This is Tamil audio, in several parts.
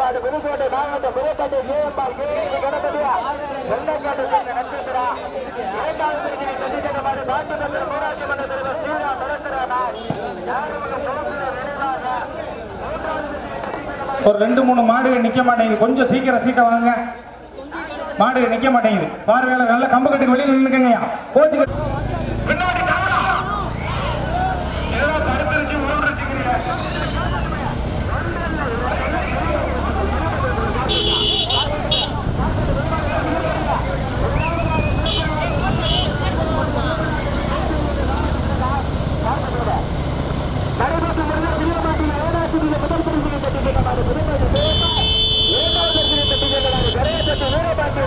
மாடு புதுக்கோட்டை மாவட்டம் புதுக்கோட்டை ஏஎம்ஆர் கேஎம் கணபதியா வெள்ளக்காட்டு சேர்ந்த நட்சத்திரா இரண்டாவது பிரிவினை சந்திக்கிற மாடு காட்டுமன்ற ஊராட்சி மன்ற தலைவர் சீரா பரசுராமன் யாரும் சோதனை நினைவாக ஒரு ரெண்டு மூணு மாடுகள் நிக்க மாட்டேங்குது கொஞ்சம் சீக்கிரம் சீக்கிரம் வாங்க மாடுகள் நிக்க மாட்டேங்குது பார்வையாளர் நல்ல கம்பு கட்டி வெளியில் நின்னுக்கங்கய்யா கோச்சு பின்னாடி காவலா ஏதோ கருத்தரிச்சு ஊன்றிச்சுக்கிறீங்க நடைபெற்று வருகிற பிரியமாட்டிய ஏழாசிரிய முதல் பிரிவினை கட்டிக்கிட்ட மாதிரி புதுமையை சேர்ந்த இரண்டாவது பிரிவினை கட்டிக்கிட்ட கரையப்பட்டு வீரபாண்டிய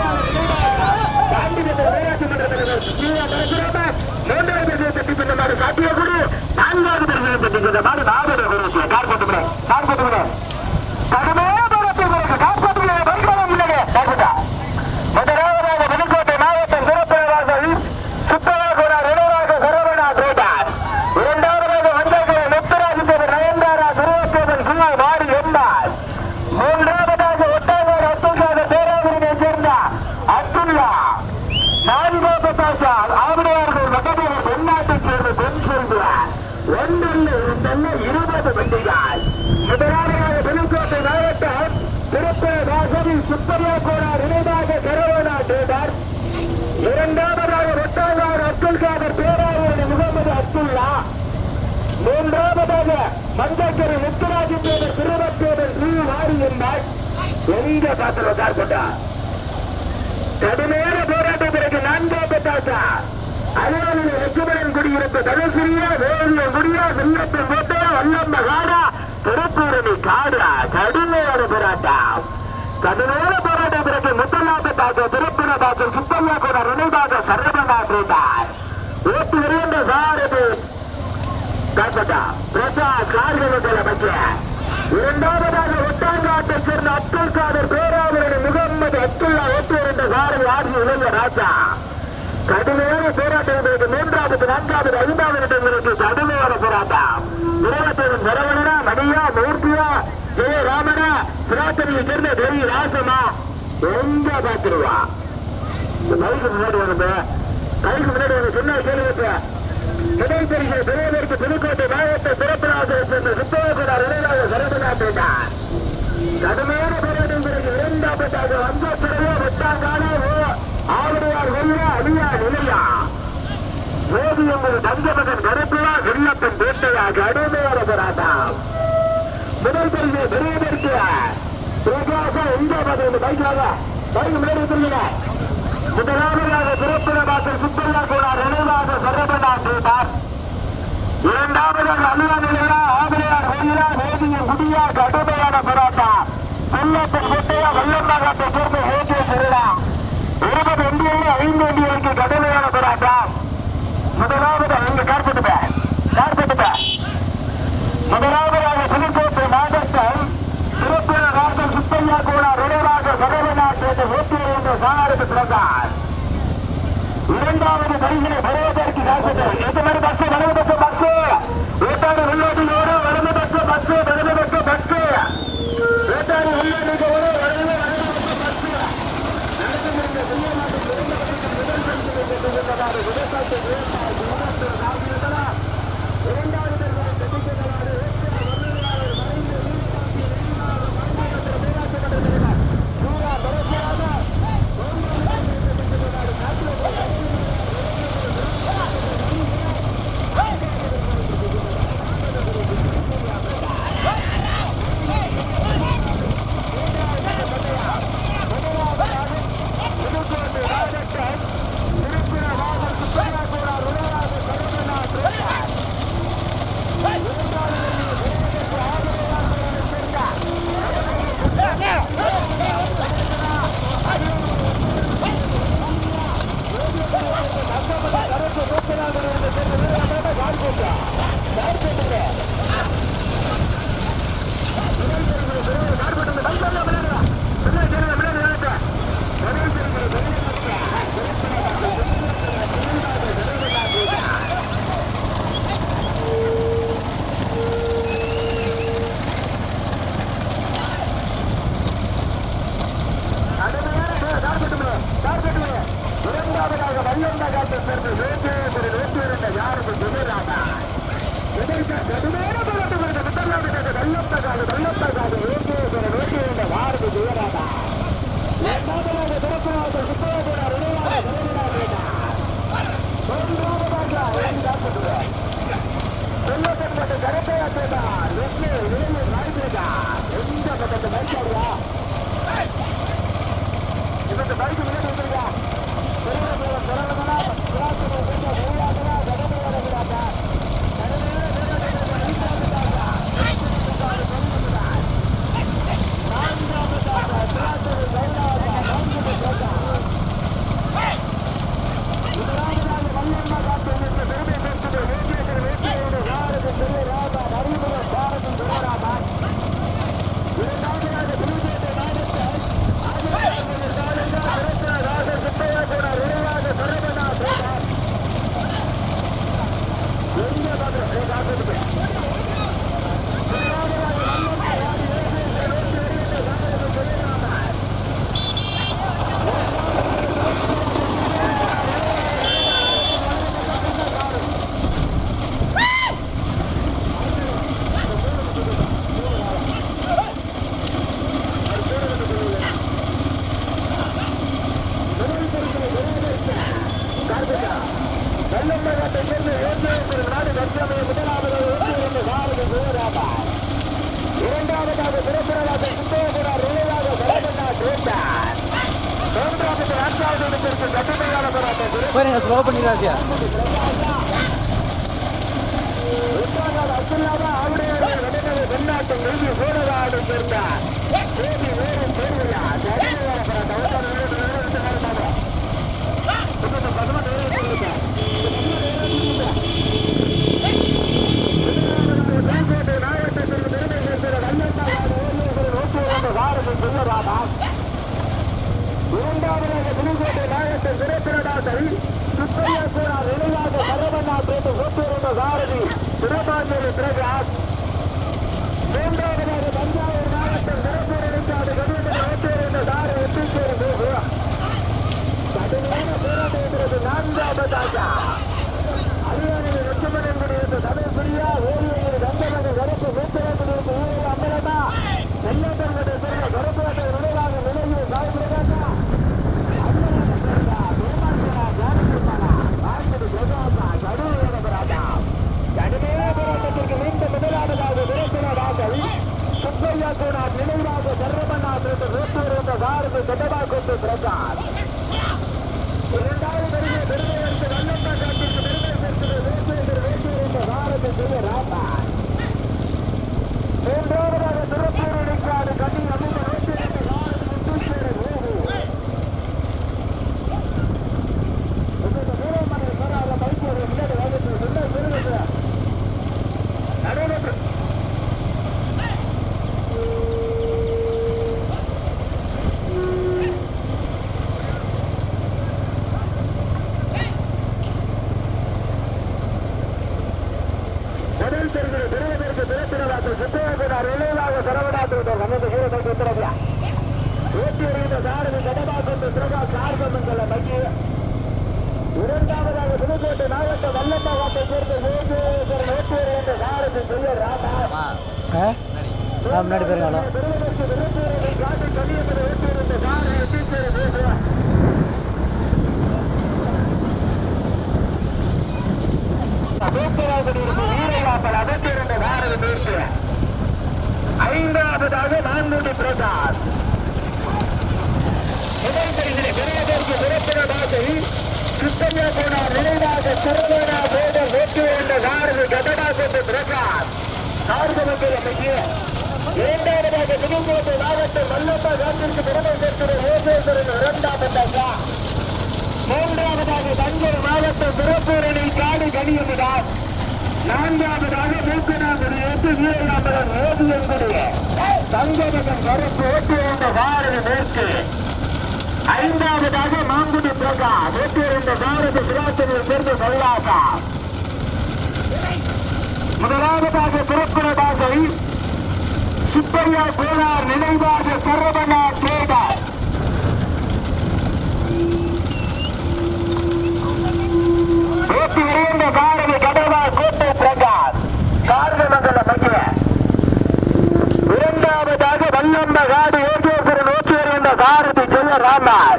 காண்டிபெற்ற விளையாட்டு மன்ற தலைவர் சீரா பரசுராம மூன்றாவது பிரிவினை கட்டிக்கிட்ட மாதிரி சாத்தியகுரு நான்காவது பிரிவினை கட்டிக்கிட்ட மாதிரி நாகர குருசி கார்பட்டு கார்பட்டு கடுமையான தூரத்தில் பிறகு கார்பட்டு பைக்கலாம் முன்னாடி கார்பட்டா முதலாவதாக புதுக்கோட்டை மாவட்டம் சிறப்பினராக சுத்தராகுடார் இளையராக சரவணா கோட்டார் இரண்டாவதாக வந்தகர முத்துராஜித்தேவர் நயன்தாரா துருவத்தேவன் சிவா மாறி எம்பார் மூன்றாவதாக ஒட்டாங்கார் அப்துல்காதர் பேராவூரினை சேர்ந்த அப்துல்லா நான்காவது பாசால் ஆவடையார்கள் மகதேவர் தென்னாட்டைச் சேர்ந்த பெண் சொல்கிறார் ஒன்றல்ல இரண்டல்ல இருபது வண்டிகள் முதலாவதாக புதுக்கோட்டை மாவட்டம் திருப்பதி சுப்பரியா கோடார் இணைதாக கரவணா டேடர் இரண்டாவதாக ஒட்டாங்கார் அப்துல் காதர் பேராவூரணி முகமது அப்துல்லா மூன்றாவதாக மந்தக்கரை முத்துராஜி தேவர் திருவத்தேவர் ஸ்ரீ வாரி என்பார் எங்க பாத்திர கார்பட்டா கடுமையான போராட்டம் பிறகு நான்காவது தாத்தா அலுவலில் லட்சுமணன் குடியிருப்பு தனுசிரியா வேலிய குடியா வில்லத்தின் கோட்டையா வல்லம்ப காடா திருப்பூரணி காடா கடுமையான போராட்டம் கடுமையான போராட்டம் பிறகு முத்தலாத்து தாக்க திருப்பூர தாக்கம் சுத்தல்லா கூட நினைவாக சரவணா இருந்தார் ஓட்டு வருகின்ற சாரதி காப்பட்டா பிரசாத் கார்கவத்தில் அமைச்ச இரண்டாவதாக ஒட்டாங்காட்டை சேர்ந்த அப்துல் காதர் பேராவரணி முகமது அப்துல்லா ஓட்டு வருகின்ற சாரதி ஆட்சி இளைஞ ராஜா கடுமையான போராட்டங்களுக்கு மூன்றாவது நான்காவது ஐந்தாவது இடங்களுக்கு கடுமையான போராட்டம் இருபத்தேழு சரவணனா மணியா மூர்த்தியா ஜெயராமனா சிராத்தனியை சேர்ந்த தெரி ராசமா எங்க பாத்துருவா கைக்கு முன்னாடி வந்து கைக்கு முன்னாடி வந்து சொன்ன கேள்வி முதல் பரிசு பெரியவருக்கு புதுக்கோட்டை மாவட்ட சிறப்பினாக சேர்ந்த சுத்தவகுடார் இளைஞராக சரவணாட்டார் கடுமையான போராட்டம் பிறகு இரண்டாவதாக வந்த பிறகு வெட்டாங்கானே ஆவடையார் வெள்ள அழியா நிலையா ஓவியம் ஒரு தங்கமகன் கருப்பிலா வெள்ளத்தின் பேட்டையா கடுமையான போராட்டம் முதல் பரிசு பெரியவருக்கு பிரகாசம் எங்க பார்த்து பைக்காக பைக் முன்னாடி வச்சிருக்கீங்க முதலாவதாக திருப்பிரபாசர் சுப்பையா கூட நினைவாக சரவணா செய்தார் இரண்டாவதாக அல்லா நிலையா ஆதிரையார் கோயிலா வேதியின் குடியா கடுமையான போராட்டம் வெள்ளத்தின் கொட்டையா வெள்ளம்பாகத்தை சேர்ந்த ஓகே திருடா இருபது ஒன்றியில் ஐந்து ஒன்றியலுக்கு கடுமையான போராட்டம் முதலாவது இங்க கார்பெட்டு கார்பெட்டு முதலாவதாக புதுக்கோட்டை மாவட்டம் திருப்பூர் ராஜன் சுப்பையா கூட நினைவாக சரவணா செய்த ஓகே என்ற சாருக்கு பிரகாஷ் இரண்டாவது பரிசினை பெறுவதற்கு காசுகள் எது மாதிரி பஸ் வலது பஸ் பஸ் வேட்டாடு உள்ளோட்டியோடு வலது பஸ் பஸ் வலது பஸ் பஸ் வேட்டாடு உள்ளோட்டியோடு வலது வலது பஸ் பஸ் புதுக்கோட்டை மாவட்டம் திருப்புர மாவட்டம் சுப்பையா கூட சேர்ந்து வேண்டிய நோக்கி இருந்த யாருக்கு குதிராமா இதற்கு கடுமையான போராட்டம் முத்தல்லாவிட்ட வெள்ளப்பகாது வெள்ளப்பகாது வேண்டிய நோக்கி இருந்த யாருக்கு குதிராமா இரண்டாவதாக திறப்பாக சுத்தமாக நினைவாக நிறைவேறாக மூன்றாவதாக ஐந்தாவதாக சொல்லப்பட்ட கரப்பையாற்றா வெற்றி விரைவில் வாய்ப்பிருக்கா எந்த பக்கத்து பைக்காடியா இவங்க பைக்கு முன்னாடி வந்துருக்கா வெள்ளம்பகத்தை சேர்ந்து ஏற்று நாடு தற்சமய முதலாவது ஒன்று சாரதி சிவராமா இரண்டாவதாக திரைப்படமாக சுத்தோகுடார் நிலையாக வடமன்னா கேட்டார் மூன்றாவது நான்காவது இடத்திற்கு கடுமையான போராட்டம் போயிருங்க ஸ்லோ பண்ணிடாதியா உற்சாகால் அப்துல்லாவா ஆவுடையார் நடந்தது தென்னாட்டு நெல்வி சோழநாடு சேர்ந்தார் தேதி வேறு தேர்விழா கடுமையான போராட்டம் அவசான நேரத்தில் நிறைவேற்ற காரணமாக இன்னும் பதினொன்று நிறைவேற்றிருக்கார் புதுக்கோட்டை நாகப்பட்டினத்திற்கு பெருமை சேர்க்கிற வல்லம்மாவாடு ஓவியர்கள் நோக்குவதற்கு சாரதி செல்லராமா இரண்டாவதாக புதுக்கோட்டை நாயகத்தின் திரைத்திரடாசல் சுப்பையா கூடா நினைவாக சரவண்ணா பேட்டு ஓட்டுவந்த சாரதி திருபாஞ்சலி பிரகாஷ் மூன்றாவதாக தஞ்சாவூர் மாவட்டம் திருப்பூரிக்காடு கவிழ்ந்து ஓட்டுவந்த சாரதி எட்டிச்சேரி பேசு கடுமையான போராட்டத்திற்கு நான்காவதாக அரியணையில் லட்சுமணன் குடியிருந்த தமிழ் பிரியா ஓவியர்கள் கந்தனது கருப்பு மூத்தரத்திலிருந்து ஊரில் அம்பலமா செல்லத்தன்மதை சிறந்த கருப்பு நினைவாக நிலையில் சாய் பிரகாஷா மூன்றாவதாக திருப்பூர் இடைக்காடு கண்ணி அமைந்த நூற்றி இரண்டு பாரதி முத்துச்சேரி ஊரு இந்த வீரமணி சொன்னால பைக் ஒரு முன்னாடி வாங்கிட்டு சொன்ன பெருமைக்கு நடுவில் முதல் தெரிவில் பெருவதற்கு திருத்திரவாசல் சுத்தவாசனார் இளையதாக சரவணாத்துவிட்டார் நமது வீரர்கள் உத்தரவியா ஏற்றி எறிந்த சாரதி கடமாக்கொண்டு சிறகா சார்பமங்கல மைய இரண்டாவதாக புதுக்கோட்டை மாவட்ட வல்லம்மாவாட்டை சேர்ந்த யோகேஸ்வரன் ஏற்றி எறிந்த சாரதி செய்ய ராமா ஆ முன்னாடி போயிருங்க பெருவதற்கு திருத்தூரை காட்டி கலியத்தில் ஏற்றி எறிந்த சாரதி எட்டீஸ்வரன் பேசுவார் ஐந்தாவதாக நான்குடி பிரசாத் முதல் பரிசிலை பெரியதற்கு சிறப்பின பாசை சுத்தமியா போனார் நினைவாக சிறந்தனா போத வெற்றி என்ற சாரதி கடடாசத்து பிரசாத் சார்பமங்கல மைய இரண்டாவதாக புதுக்கோட்டை மாவட்டம் மல்லப்பா காட்டிற்கு பெருமை சேர்க்கிற ஓசேஸ்வரன் இரண்டாவதாக மூன்றாவதாக தஞ்சை மாவட்டம் திருப்பூரணி காடு கனியமுதார் நான்காவதாக மூக்கனாகுடி எட்டு வீரநாமகன் ஓதுவன்குடிய தங்கமகன் கருப்பு ஓட்டு வந்த பாரதி மேற்கு ஐந்தாவதாக மாங்குடி பிரகா ஓட்டு வந்த பாரதி சிவாசனில் சேர்ந்த கல்லாசா முதலாவதாக பிறப்புற பாசை சுப்பையா கோனார் நினைவாக சரவணா கேதார் எம்ஆர்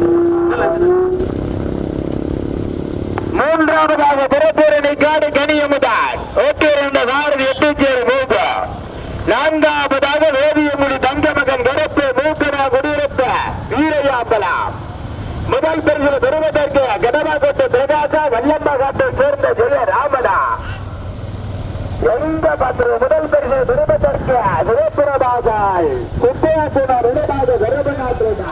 மூன்றாவதாக புறப்பேரணி காடு கனியமுதான் ஓகே என்ற சாரதி எட்டுச்சேரி மூக்கு நான்காவதாக வேதியமுடி தங்கமகன் கரப்பு மூக்கனா குடியிருப்ப வீரையாம்பலாம் முதல் பரிசு பெறுவதற்கு கடமாக்கோட்டை பிரகாசா வல்லம்மா காட்டை சேர்ந்த ஜெய ராமனா எந்த பத்திர முதல் பரிசு பெறுவதற்கு சிவப்புறமாக சுப்பையாசனார் இடமாக கரபநாத்ரனா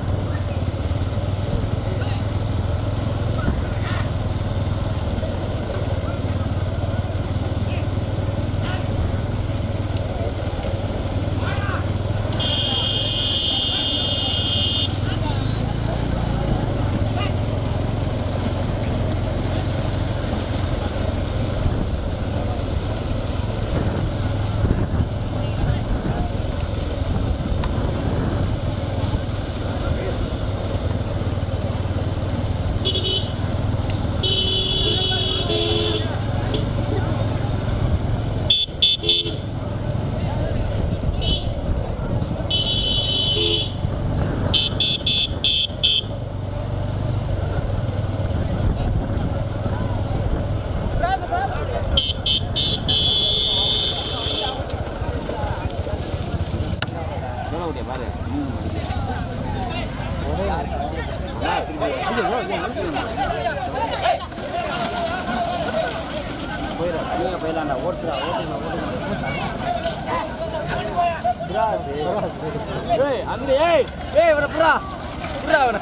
ஏய் அந்த ஏய் ஏய் இவர புறா புறா அவன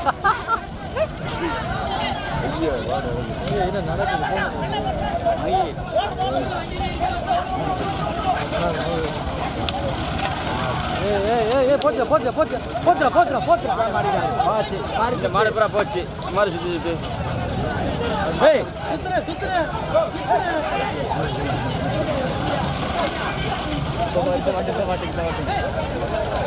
ஐயோ என்ன நடக்குது ஏய் ஏய் ஏய் ஏய் போச்சு போச்சு போச்சு போச்சுடா போச்சுடா போச்சுடா போச்சு மாறிச்சு மாடு புறா போச்சு மாடு சுத்தி சுத்தி ஏய் சுத்துற சுத்துற மாட்டு மாட்டு மாட்டு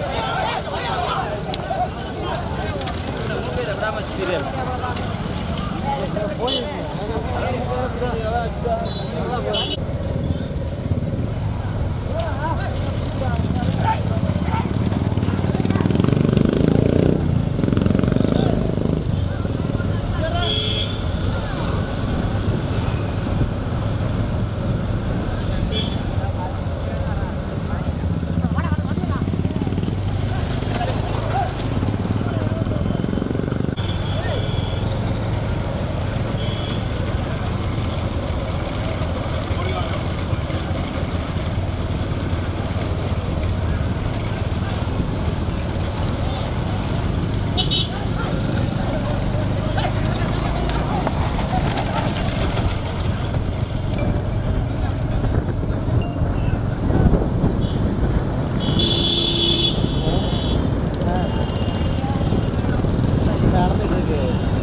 நடந்துட்டு இருக்கு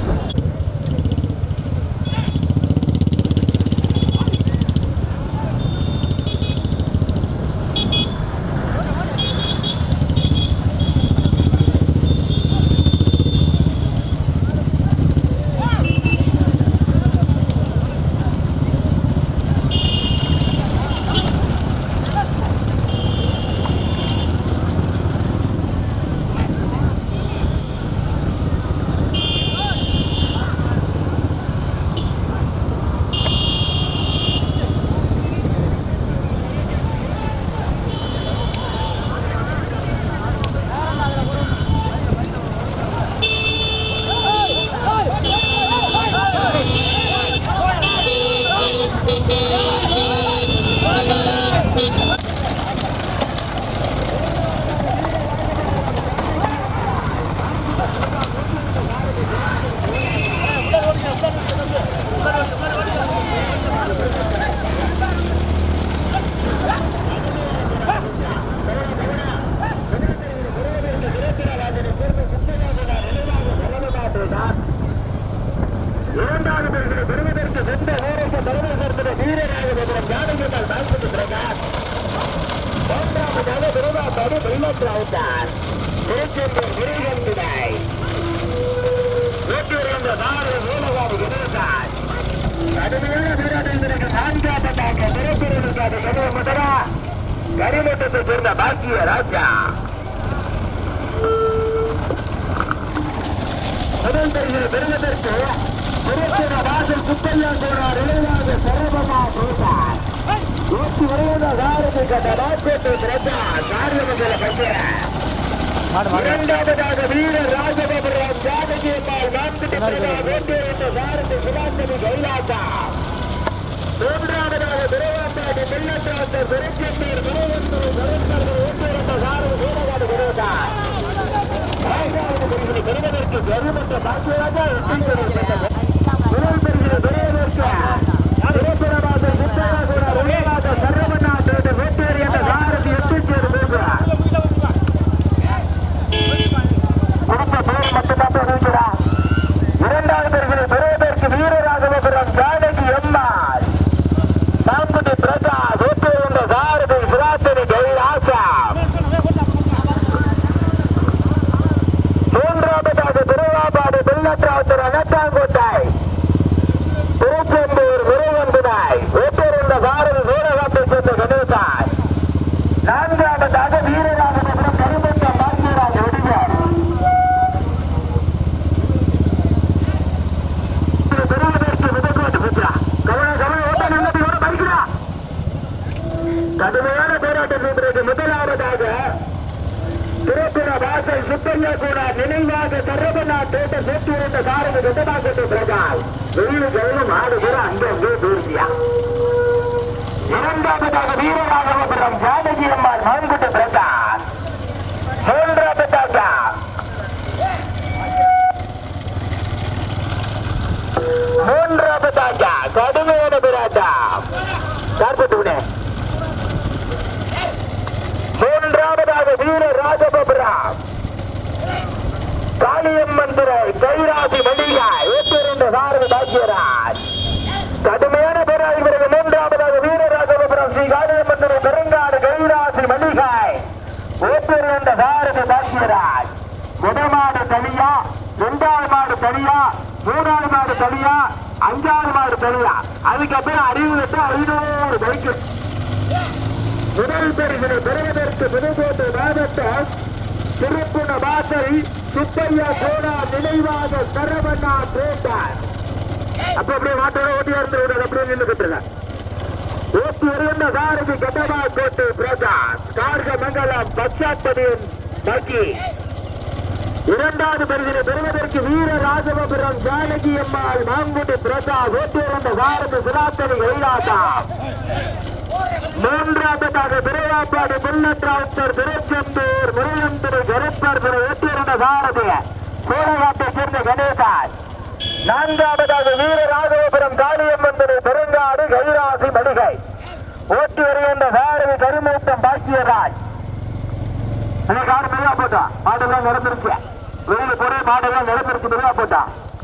இரண்டாவது பரிசு பெறுவதற்கு சொந்த ஊருக்கு தலைமை சேர்ந்த வீரராக ஜானகிருந்தால் வாழ்த்து பிரகாஷ் மூன்றாவதாக திருவாப்பாடு வெள்ளத்து அவுத்தார் திருச்செந்தூர் முருகன் விடாய் நூற்றி இரண்டு நாலு வேலவாதி கணேசான் கடுமையான வீராட்டத்திற்கு நான்காவதாக திருப்பிரிவுக்காக கடுவ முதலா கரிமட்டத்தை சேர்ந்த பாக்கிய ராஜா முதல் பரிசு பெறுவதற்கு திருச்சிர வாசல் குப்பையா போனார் இளைஞராக சரபமா போட்டார் நூற்றி வருவதா சாரதி கட்ட நாட்கோட்டை பிரதா காரியமங்கல பஞ்சர இரண்டாவதாக வீர ராஜபபுரம் ஜானகி அம்மாள் நான்குட்டி பிரதா வேண்டியிருந்த சாரதி சுபாஷனி கைலாசா மூன்றாவதாக திருவாத்தாடி வெள்ளத்தாத்தர் திருச்செந்தூர் திருவந்தூர் கருத்தர்கள் ஓட்டியிருந்த சாரதி வீரகாடு விரோதார் ஐந்தாவது பிரிவினை பெறுவதற்கு பெருமற்ற பாக்கியராஜா முதல் பிரிவினை பெறுவதற்கு திருப்புறவாசல் முத்தையா கூட ரிலேவாக சரவணா தேடு வேட்டேரி என்ற சாரதி எட்டுச்சேர் பேசுகிறார் கொடுத்த பேர் மட்டும்தான் பேசுகிறார் இரண்டாவது பிரிவினை பெறுவதற்கு வீரராகவபுரம் ஜானகி எம்மாள் சாம்புடி பிரசாத் வேட்டேரி என்ற சாரதி சிராத்தனி கைலாசா மூன்றாவதாக திருவாபாடு வெள்ளற்றாத்தர் அனத்தாங்கோட்டை திருச்செந்தூர் முருகன்புனாய் வேட்டூர்ந்த பாரதி சூரகாட்டை சேர்ந்த கணேசாய் நான்காவதாக வீரராகபுரம் கருமத்த பாக்கியராஜ் வடிவர் பெருமதற்கு முதற்கோட்டு புத்திரா கவன கவன ஓட்ட நல்லதோட படிக்கிறா கடுமையான போராட்டத்தின் பிறகு முதலாவதாக திருப்புற வாசல் சுப்பையா கூட நினைவாக சரவணா தோட்ட சேர்த்து இருந்த சாரதி வெட்டமாக்கட்டு பிரகால் வெயில் கவனம் ஆடு கூட அங்கே தூர்த்தியா இரண்டாவதாக வீரராகவபுரம் ஜானகி அம்மாள் மான்குட்டு பிரகால் மூன்றாவதாக மூன்றாவதாக கடுமையான போராட்டம் கார்பத்துனே மூன்றாவதாக வீர ராஜபபுரம் காளியம்மன் துறை கைராசி மணிகாய் ஏற்றிருந்த சாரதி பாக்கியராஜ் கடுமையான போராடி பிறகு மூன்றாவதாக வீர ராஜபபுரம் ஸ்ரீ காளியம்மன் துறை பெருங்காடு கைராசி மணிகாய் ஏற்றிருந்த சாரதி பாக்கியராஜ் முதமாடு தனியா இரண்டாவது மாடு தனியா மூணாவது மாடு தனியா அஞ்சாவது மாடு தனியா அதுக்கப்புறம் அறிவுறுத்த ஐநூறு பைக்கு முதல் பரிசினை பெறுவதற்கு புதுக்கோட்டை மாவட்டம் திருப்புண வாசல் சுப்பையா சோழா நினைவாக சரவணா கோட்டார் அப்ப அப்படியே மாட்டோட ஓட்டி இருந்து விடுறது அப்படியே நின்று கட்டுங்க ஓட்டி வருகின்ற சாரதி கட்டமா கோட்டை பிரகாஷ் கார்க மங்கலம் பச்சாத்தடியின் பக்கி இரண்டாவது பரிசினை பெறுவதற்கு வீர ராஜபுரம் ஜானகி அம்மாள் மாங்குடி பிரசாத் ஓட்டி வருகின்ற சாரதி சுராத்தனி கைலாசா மூன்றாவதாக திருவாப்பாடு முன்னற்றாவுத்தர் திருச்செந்தூர் முருகந்திரு கருப்பர் திரு ஏற்றிருந்த சாரதி சோழகாட்டை சேர்ந்த கணேசாய் நான்காவதாக வீர ராகவபுரம் காளியம்மன் திரு பெருங்காடு கைராசி மடிகை ஓட்டி வருகின்ற சாரதி கரிமூட்டம் பாக்கியராஜ் இந்த காடு மெதுவா போட்டா மாடெல்லாம் நடந்துருச்சு வெயில் போற மாடெல்லாம் நடந்துருச்சு மெதுவா போட்டா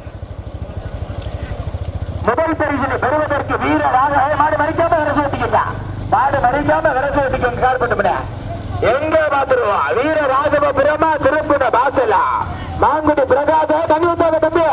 முதல் பரிசினை பெறுவதற்கு வீரராக ஏய், மாடு மறிக்காம விரசு ஓட்டிக்கிட்டா மாடு மறிக்காம விரசு ஓட்டிக்க கால் பண்ண எங்க பாத்துருவா வீர ராகவ பிரமா திருப்புட பாசலா மாங்குடி பிரகாச தண்ணி ஊத்தாங்க தம்பி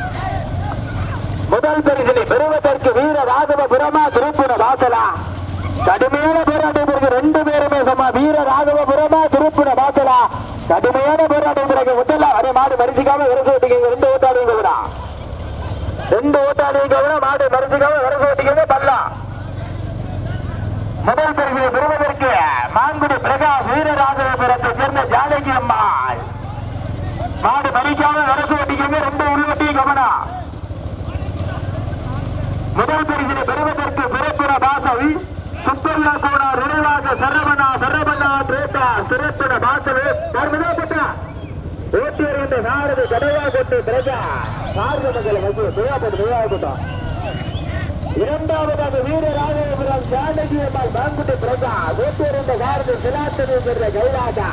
முதல் பரிசினை பெறுவதற்கு வீர ராகவ பிரமா திருப்புட வாசலா கடுமையான போராட்டம் பிறகு ரெண்டு பேருமே சம வீர ராகவ பிரமா திருப்புட வாசலா கடுமையான போராட்டம் பிறகு முதல்ல அரே மாடு மறிச்சிக்காம விரசு ஓட்டிக்க ரெண்டு ஓட்டாடுங்க விடா ரெண்டு ஓட்டாளியும் கவன மாடு மறைஞ்சுக்காம விரசு ஓட்டிக்கிறது பல்லா முதல் பரிசு பெறுவதற்கு மாங்குடி பிரகாஷ் வீரராஜபுரத்தை சேர்ந்த ஜானகி அம்மாள் மாடு மறிக்காம விரசு ஓட்டிக்கிறது ரெண்டு உள்வட்டியும் கவனம் முதல் பரிசினை பெறுவதற்கு பிறப்புற பாசவி சுப்பையா கூட நினைவாக சரவணா சரவணா திரேட்டா சிறப்புட பாசவி பட்டா ஓட்டி வருகின்ற நாரது கடையா கொண்டு பிரஜா நாரத மக்களை வந்து தேவாப்பட்டு தேவாப்பட்டோம் இரண்டாவதாக வீர ராஜபுரம் ஜானகி அம்மாள் மாங்குட்டி பிரஜா ஓட்டி வருகின்ற நாரது சிலாத்தனி என்கிற கைலாஜா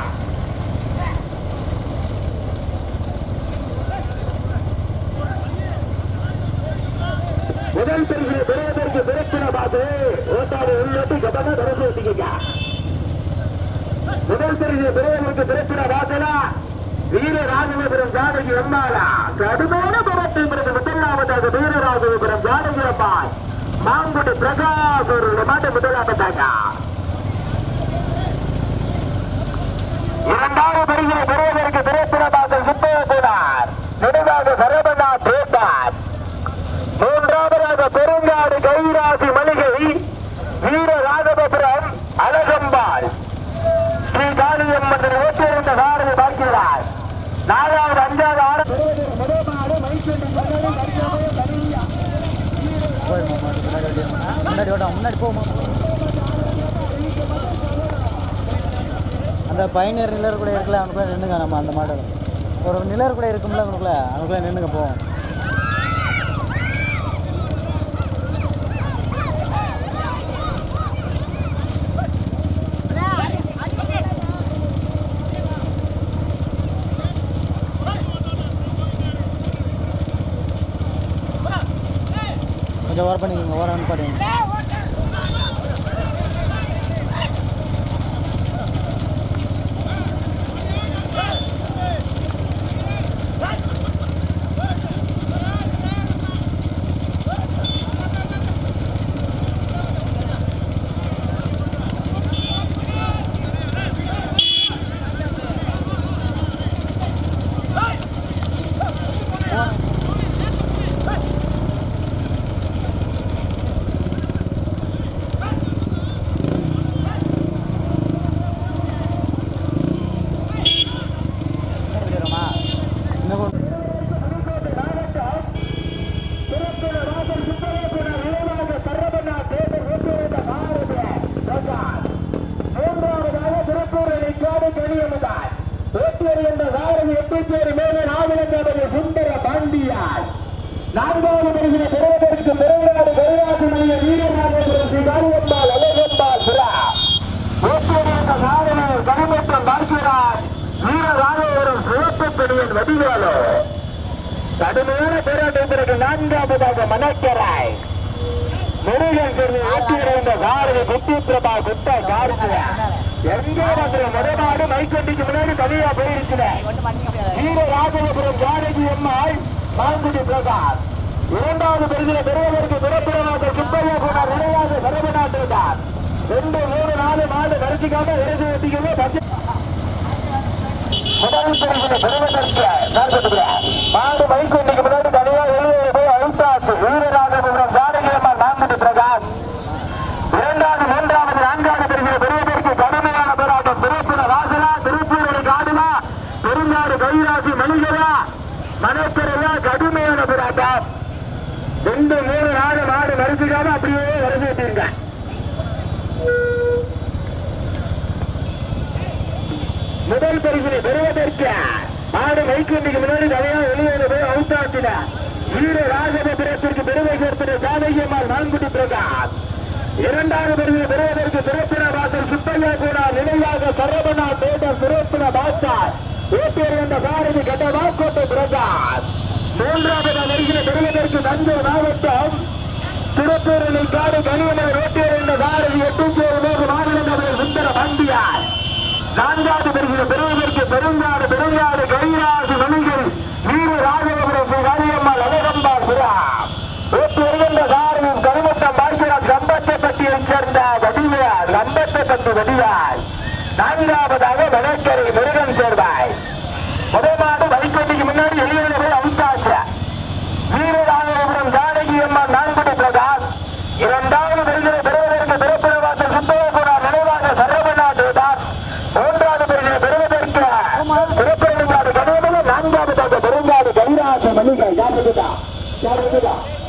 முதல் பரிசு பெறுவதற்கு பிரச்சனை பார்த்து ஓட்டாடு உள்ளட்டு கபன தொடர்பு வச்சுக்கீங்க முதல் பரிசு பெறுவதற்கு பிரச்சனை பார்த்தனா வீர ராஜபுரம் ஜானகி அம்மாளா கடுமையான பவத்தை பிறகு முதலாவதாக வீர ராஜபுரம் ஜானகி அம்மாள் மாங்குடி பிரகாஷ் ஒரு மாட்டு முதலாவதாக இரண்டாவது பரிசினை பெறுவதற்கு திரைப்பட பாசல் சுப்பையா கூடார் நினைவாக சரவணா பேட்டார் மூன்றாவதாக பெருங்காடு கைராசி மளிகை வீர ராகவபுரம் அழகம்பாள் ஸ்ரீ காளியம்மன் ஓட்டியிருந்த சாரதி பார்க்கிறார் நாலாவது அஞ்சாவது ஆறு முன்னாடி ஓட்டம் முன்னாடி போமா அந்த பயணியர் நிலர் கூட இருக்குல்ல அவனுக்குள்ள நின்றுங்க நம்ம அந்த மாடல் ஒரு நிலர் கூட இருக்கும்ல அவனுக்குள்ள அவனுக்குள்ள நின்றுங்க போவோம் கொஞ்சம் ஓரம் பண்ணிக்கோங்க ஓரம் அனுப்பாடுங்க இன்னும் கொஞ்சம் நான்காவது மனிதனை பெறுவதற்கு பெருநாடு கைலாசி மனித வீரநாதபுரம் ஸ்ரீ காரியம்பால் அழகம்பால் புறா ஓட்டுநர் சாதனை கனமற்றம் பார்க்கிறார் வீரராகவரும் சிறப்பு பெணியன் வடிவேலு கடுமையான போராட்டத்திற்கு நான்காவதாக மணக்கராய் முருகன் சொல்லி ஆட்டியிருந்த சாரதி குட்டி பிரபா குட்டா சார்ந்த எங்கே வந்து முறைநாடு மைக்கண்டிக்கு முன்னாடி தனியா போயிருக்கிற வீரராகவபுரம் ஜானகி அம்மாள் மாங்குடி பிரகாஷ் இரண்டாவது பரிசில பெறுவதற்கு பிறப்பிடமாக சுப்பையா போன நிலையாக சரவணாட்டுதான் ரெண்டு மூணு நாலு மாடு கரைச்சிக்காம இறுதி வெட்டிக்கவே பஞ்ச முதல் பரிசில பெறுவதற்கு நாற்பதுகிறார் மாடு மைக்கண்டிக்கு முன்னாடி தனியா வெளியே போய் அழுத்தாச்சு வீரராகவபுரம் ஜானகி அம்மாள் மாங்குடி பிரகாஷ் இரண்டாவது மூன்றாவது நான்காவது பரிசில பெறுவதற்கு கடுமையான போராட்டம் திருப்பூர் ராசனா திருப்பூர் காடுனா பெருங்காடு கைராசி மணிகளா மனக்கரையா கடுமையான போராட்டம் ரெண்டு மூணு நாலு மாடு மறுத்துக்காம அப்படியே வரது வச்சிருங்க முதல் பரிசினை பெறுவதற்கு மாடு மைக்குண்டிக்கு முன்னாடி நிறைய வெளியேற போய் அவுட் ஆச்சுல வீர ராஜபுரத்திற்கு பெருமை சேர்த்த சாதகியம்மாள் நான்குடி பிரகாஷ் இரண்டாவது பரிசு பெறுவதற்கு திறப்பின வாசல் சுப்பையா கூட நினைவாக சரவணா தேட்டர் திறப்பின பாஸ்டார் ஓட்டியர் என்ற சாரதி கட்ட வாக்கோட்டை பிரகாஷ் மூன்றாவது பரிசினை பெறுவதற்கு தஞ்சை மாவட்டம் திருப்பூரணி காடு கனியமலை ஓட்டியர் என்ற சாரதி எட்டுச்சேரி மூன்று மாநிலங்களில் சுந்தர பண்டியார் நான்காவது பரிசு பெறுவதற்கு பெருங்காடு பெருங்காடு கைராசி மணிகள் வீர ராஜகபுரம் ஸ்ரீ காளியம்மாள் அழகம்பாள் புறா ஓட்டு வருகின்ற சாரதியும் கருமட்டம் பார்க்கிறார் கம்பத்தப்பட்டியைச் சேர்ந்த வடிவார் கம்பத்தப்பட்டி வடிவார் நான்காவதாக வடக்கரை முருகன் சேர்வாய் முதல் மாடு வைக்கோட்டிக்கு முன்னாடி வெளியே போய் அவுத்தாச்சு வீரராஜபுரம் ஜானகி அம்மாள் நான்குடி பிரகாஷ் இரண்டாவது பரிசனை பெறுவதற்கு பிறப்பிடவாசல் சுப்பையகுடார் நினைவாக சரவணாட்டு தாஸ் மூன்றாவது பரிசனை பெறுவதற்கு பிறப்பிடவாடு கனவுல நான்காவதாக பெருங்காடு கைராச மணிகள் யாருக்குதா யாருக்குதா